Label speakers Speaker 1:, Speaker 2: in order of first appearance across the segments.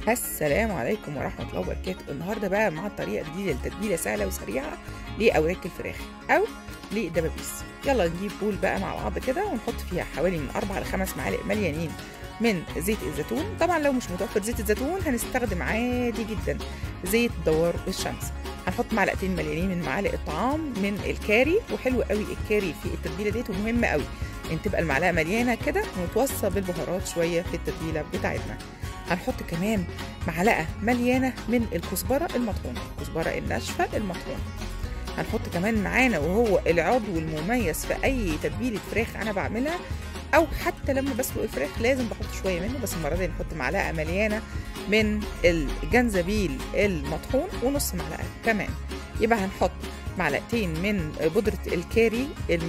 Speaker 1: السلام عليكم ورحمة الله وبركاته النهاردة بقى مع طريقة جديدة لتتبيلة سهلة وسريعة لأوراق الفراخ أو للدبابيس يلا نجيب بول بقى مع بعض كده ونحط فيها حوالي من أربع لخمس معالق مليانين من زيت الزيتون طبعا لو مش متوفر زيت الزيتون هنستخدم عادي جدا زيت دوار الشمس هنحط معلقتين مليانين من معالق الطعام من الكاري وحلو قوي الكاري في التتبيله ديت ومهم قوي ان تبقى المعلقه مليانه كده ومتوصى بالبهارات شويه في التتبيله بتاعتنا هنحط كمان معلقه مليانه من الكزبره المطحونه الكزبره الناشفه المطحونه هنحط كمان معانا وهو العضو المميز في اي تتبيله فراخ انا بعملها او حتى لما بسلق الفراخ لازم بحط شويه منه بس المره دي نحط معلقه مليانه من الجنزبيل المطحون ونص معلقه كمان يبقى هنحط معلقتين من بودره الكاري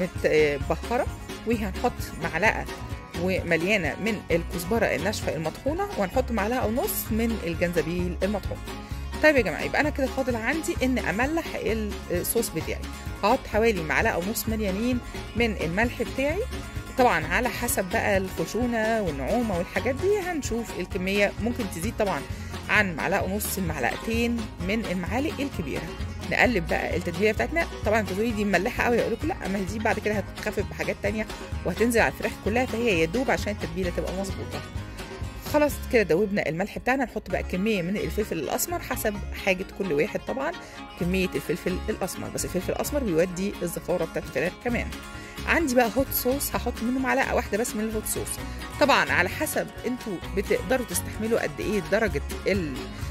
Speaker 1: المتبخره وهنحط معلقه ومليانه من الكزبره الناشفه المطحونه وهنحط معلقه ونص من الجنزبيل المطحون طيب يا جماعه يبقى انا كده فاضل عندي ان املح الصوص بتاعي هحط حوالي معلقه ونص مليانين من الملح بتاعي طبعا على حسب بقى الخشونه والنعومه والحاجات دي هنشوف الكميه ممكن تزيد طبعا عن معلقه ونص المعلقتين من المعالق الكبيره نقلب بقى التتبيله بتاعتنا طبعا التتبيله دي مملحه قوي اقول لكم لا ما دي بعد كده هتخفف بحاجات تانية وهتنزل على الفراخ كلها فهي يا دوب عشان التتبيله تبقى مظبوطه خلاص كده دوبنا الملح بتاعنا نحط بقى كميه من الفلفل الاسمر حسب حاجه كل واحد طبعا كميه الفلفل الاسمر بس الفلفل الاسمر بيودي الزفاره بتاعت الفراخ كمان عندي بقى هوت صوص هحط منه معلقه واحده بس من الهوت صوص طبعا على حسب انتوا بتقدروا تستحملوا قد ايه درجه ال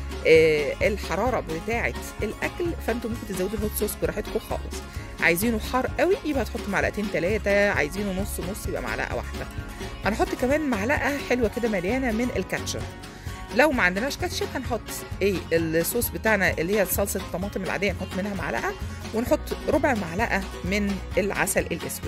Speaker 1: آه الحراره بتاعه الاكل فانتوا ممكن تزودوا الهوت صوص براحتكم خالص عايزينه حار قوي يبقى تحطوا معلقتين ثلاثه عايزينه نص نص يبقى معلقه واحده هنحط كمان معلقه حلوه كده مليانه من الكاتشب لو ما عندناش كاتشب هنحط ايه الصوص بتاعنا اللي هي صلصه الطماطم العاديه نحط منها معلقه ونحط ربع معلقه من العسل الاسود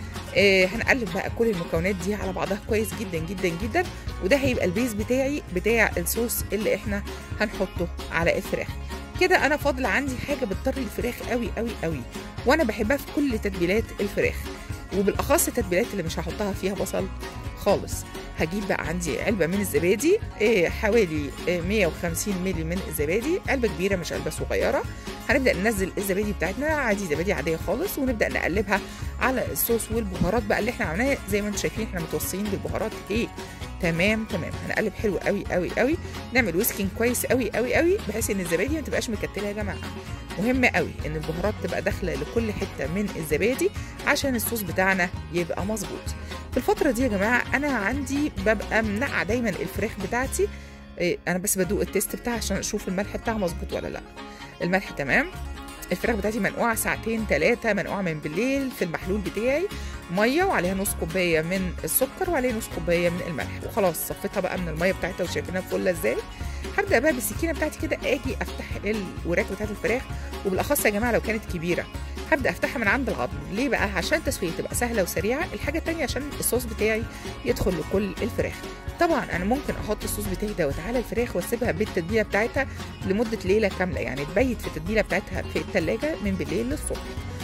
Speaker 1: إيه هنقلب بقى كل المكونات دي على بعضها كويس جدا جدا جدا وده هيبقى البيز بتاعي بتاع الصوص اللي احنا هنحطه على الفراخ كده انا فاضل عندي حاجه بتطري الفراخ قوي قوي قوي وانا بحبها في كل تتبيلات الفراخ وبالاخص التتبيلات اللي مش هحطها فيها بصل خالص هجيب بقى عندي علبه من الزبادي إيه حوالي إيه 150 مللي من الزبادي علبه كبيره مش علبه صغيره هنبدا ننزل الزبادي بتاعتنا عادي زبادي عاديه خالص ونبدا نقلبها على الصوص والبهارات بقى اللي احنا عملناها زي ما انتم شايفين احنا متوصيين بالبهارات ايه تمام تمام هنقلب حلو قوي قوي قوي نعمل ويسكينج كويس قوي قوي قوي بحيث ان الزبادي ما تبقاش مكتله يا جماعه مهم قوي ان البهارات تبقى داخله لكل حته من الزبادي عشان الصوص بتاعنا يبقى مظبوط في الفتره دي يا جماعه انا عندي ببقى منقعه دايما الفراخ بتاعتي إيه انا بس بدوق التيست بتاعها عشان اشوف الملح بتاعها مظبوط ولا لا الملح تمام الفراخ بتاعتي منقوعه ساعتين ثلاثه منقوعه من بالليل في المحلول بتاعي ميه وعليها نص كوبايه من السكر وعليها نص كوبايه من الملح وخلاص صفيتها بقى من الميه بتاعتها وشايفينها فله ازاي هبدا بقى بالسكينه بتاعتي كده اجي افتح الوراك بتاعت الفراخ وبالاخص يا جماعه لو كانت كبيره هبدا افتحها من عند العظم ليه بقى عشان التسويه تبقى سهله وسريعه الحاجه التانية عشان الصوص بتاعي يدخل لكل الفراخ طبعا انا ممكن احط الصوص بتاعي دوت على الفراخ واسيبها بالتتبيله بتاعتها لمده ليله كامله يعني تبيت في التتبيله بتاعتها في الثلاجه من بالليل للصبح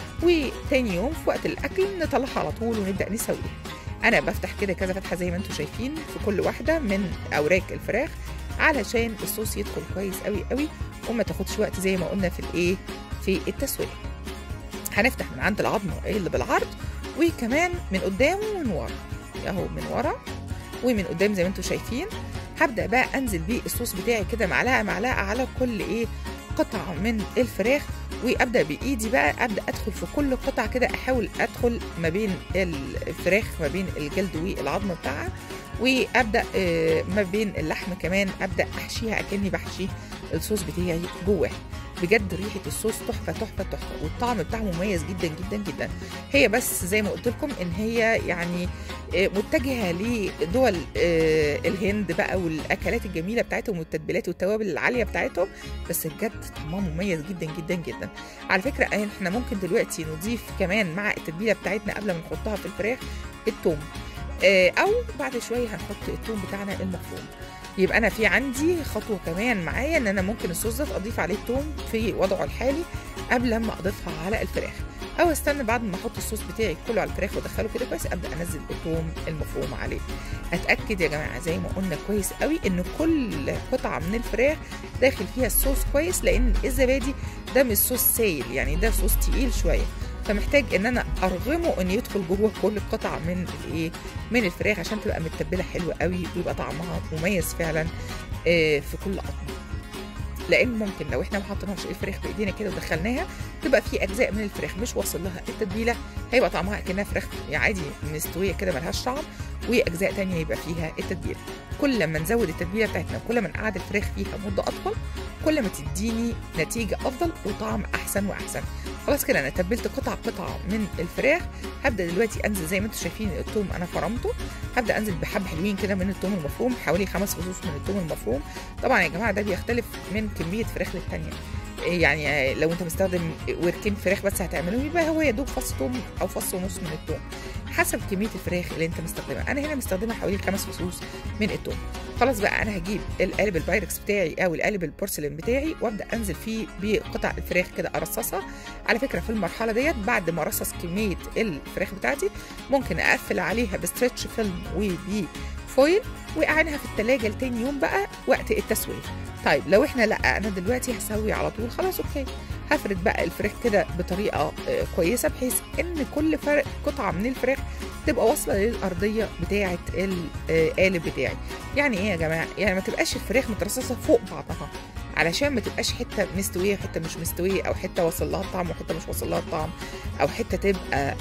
Speaker 1: وتاني يوم في وقت الاكل نطلعها على طول ونبدا نسويها انا بفتح كده كذا فتحه زي ما انتم شايفين في كل واحده من اوراق الفراخ علشان الصوص يدخل كويس قوي قوي وما تاخدش وقت زي ما قلنا في الايه في التسويه هنفتح من عند العظم اللي بالعرض وكمان من قدام ومن ورا اهو من ورا ومن قدام زي ما انتم شايفين هبدا بقى انزل بيه الصوص بتاعي كده معلقه معلقه على كل ايه قطعه من الفراخ وابدا بايدي بقى ابدا ادخل في كل قطعه كده احاول ادخل ما بين الفراخ ما بين الجلد والعظم بتاعها وابدا ما بين اللحم كمان ابدا احشيها اكني بحشي الصوص بتاعي جواه بجد ريحه الصوص تحفه تحفه تحفه والطعم بتاعه مميز جدا جدا جدا هي بس زي ما قلت لكم ان هي يعني متجهه لدول الهند بقى والاكلات الجميله بتاعتهم والتتبيلات والتوابل العاليه بتاعتهم بس بجد طعمها مميز جدا جدا جدا على فكره احنا ممكن دلوقتي نضيف كمان مع التتبيله بتاعتنا قبل ما نحطها في الفراخ الثوم او بعد شويه هنحط الثوم بتاعنا المفروم يبقى انا في عندي خطوه كمان معايا ان انا ممكن الصوص ده اضيف عليه الثوم في وضعه الحالي قبل ما اضيفها على الفراخ او استنى بعد ما احط الصوص بتاعي كله على الفراخ وادخله كده كويس ابدا انزل الثوم المفروم عليه اتاكد يا جماعه زي ما قلنا كويس قوي ان كل قطعه من الفراخ داخل فيها الصوص كويس لان الزبادي ده مش صوص سايل يعني ده صوص تقيل شويه فمحتاج ان انا ارغمه ان يدخل جوه كل قطعه من الايه من الفراخ عشان تبقى متبله حلوه قوي ويبقى طعمها مميز فعلا في كل قطمه لان ممكن لو احنا ما حطيناش الفراخ بايدينا كده ودخلناها تبقى في اجزاء من الفراخ مش واصل لها التتبيله هيبقى طعمها كانها فراخ عادي مستويه كده ملهاش طعم واجزاء تانية يبقى فيها التتبيله كل ما نزود التتبيله بتاعتنا كل ما نقعد الفراخ فيها مده اطول كل ما تديني نتيجه افضل وطعم احسن واحسن خلاص كده انا تبلت قطعه قطعه من الفراخ هبدا دلوقتي انزل زي ما انتم شايفين الثوم انا فرمته هبدا انزل بحب حلوين كده من الثوم المفروم حوالي خمس فصوص من الثوم المفروم طبعا يا جماعه ده بيختلف من كميه فراخ للتانيه يعني لو انت مستخدم وركين فراخ بس هتعمله يبقى هو يا دوب فص ثوم او فص ونص من الثوم حسب كميه الفراخ اللي انت مستخدمها انا هنا مستخدمه حوالي خمس فصوص من الثوم خلاص بقى انا هجيب القالب البايركس بتاعي او القالب البورسلين بتاعي وابدا انزل فيه بقطع الفراخ كده ارصصها على فكره في المرحله ديت بعد ما ارصص كميه الفراخ بتاعتي ممكن اقفل عليها بستريتش فيلم وبفويل واعينها في التلاجة لتاني يوم بقى وقت التسويه طيب لو احنا لا انا دلوقتي هسوي على طول خلاص اوكي هفرد بقى الفراخ كده بطريقه كويسه بحيث ان كل فرق قطعه من الفراخ تبقى واصله للارضيه بتاعه القالب بتاعي يعني ايه يا جماعه يعني ما تبقاش الفراخ مترصصه فوق بعضها علشان ما تبقاش حته مستويه وحته مش مستويه او حته وصل لها الطعم وحته مش وصل لها الطعم او حته تبقى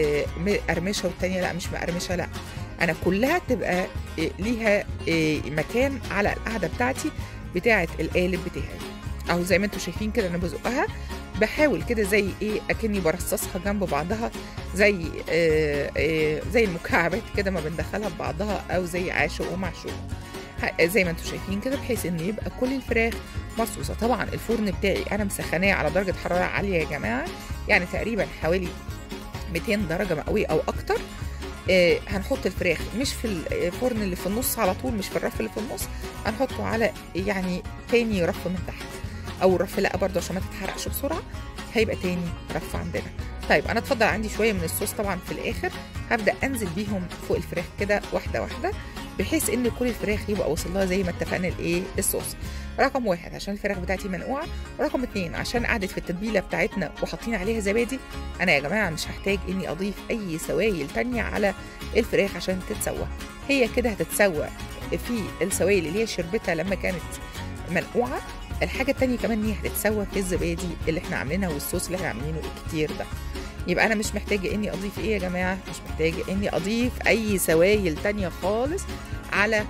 Speaker 1: مقرمشه والتانيه لا مش مقرمشه لا انا كلها تبقى ليها مكان على القعده بتاعتي بتاعه القالب بتاعي اهو زي ما انتم شايفين كده انا بزقها بحاول كده زي ايه اكني برصصها جنب بعضها زي آه آه زي المكعبات كده ما بندخلها ببعضها او زي عاشق ومعشوق زي ما انتم شايفين كده بحيث ان يبقى كل الفراخ مرصوصه طبعا الفرن بتاعي انا مسخناه على درجه حراره عاليه يا جماعه يعني تقريبا حوالي 200 درجه مئويه او اكتر آه هنحط الفراخ مش في الفرن اللي في النص على طول مش في الرف اللي في النص هنحطه على يعني تاني رف من تحت او الرف لا برضه عشان ما تتحرقش بسرعه هيبقى تاني رف عندنا طيب انا اتفضل عندي شويه من الصوص طبعا في الاخر هبدا انزل بيهم فوق الفراخ كده واحده واحده بحيث ان كل الفراخ يبقى وصل لها زي ما اتفقنا الايه الصوص رقم واحد عشان الفراخ بتاعتي منقوعه رقم اتنين عشان قعدت في التتبيله بتاعتنا وحاطين عليها زبادي انا يا جماعه مش هحتاج اني اضيف اي سوائل تانية على الفراخ عشان تتسوى هي كده هتتسوى في السوائل اللي هي شربتها لما كانت منقوعه الحاجه التانية كمان ان هي هتتسوى في الزبادي اللي احنا عاملينها والصوص اللي احنا عاملينه الكتير ده يبقى انا مش محتاجه اني اضيف ايه يا جماعه مش محتاجه اني اضيف اي سوائل تانية خالص على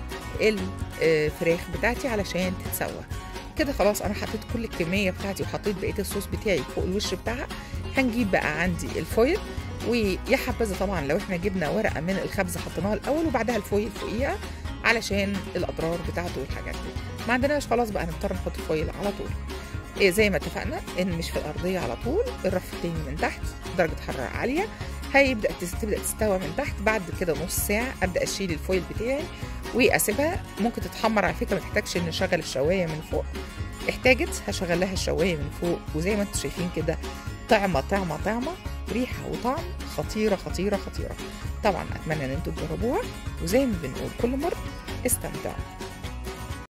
Speaker 1: الفراخ بتاعتي علشان تتسوى كده خلاص انا حطيت كل الكميه بتاعتي وحطيت بقيه الصوص بتاعي فوق الوش بتاعها هنجيب بقى عندي الفويل ويا حبذا طبعا لو احنا جبنا ورقه من الخبز حطيناها الاول وبعدها الفويل فوقيها علشان الاضرار بتاعته والحاجات دي ما عندناش خلاص بقى نضطر نحط فويل على طول إيه زي ما اتفقنا ان مش في الارضيه على طول الرف التاني من تحت درجه حراره عاليه هيبدا تبدا تستوى من تحت بعد كده نص ساعه ابدا اشيل الفويل بتاعي واسيبها ممكن تتحمر على فكره ما تحتاجش ان اشغل الشوايه من فوق احتاجت هشغل لها الشوايه من فوق وزي ما انتم شايفين كده طعمه طعمه طعمه ريحه وطعم خطيره خطيره خطيره طبعا اتمنى ان انتم تجربوها وزي ما بنقول كل مره استمتعوا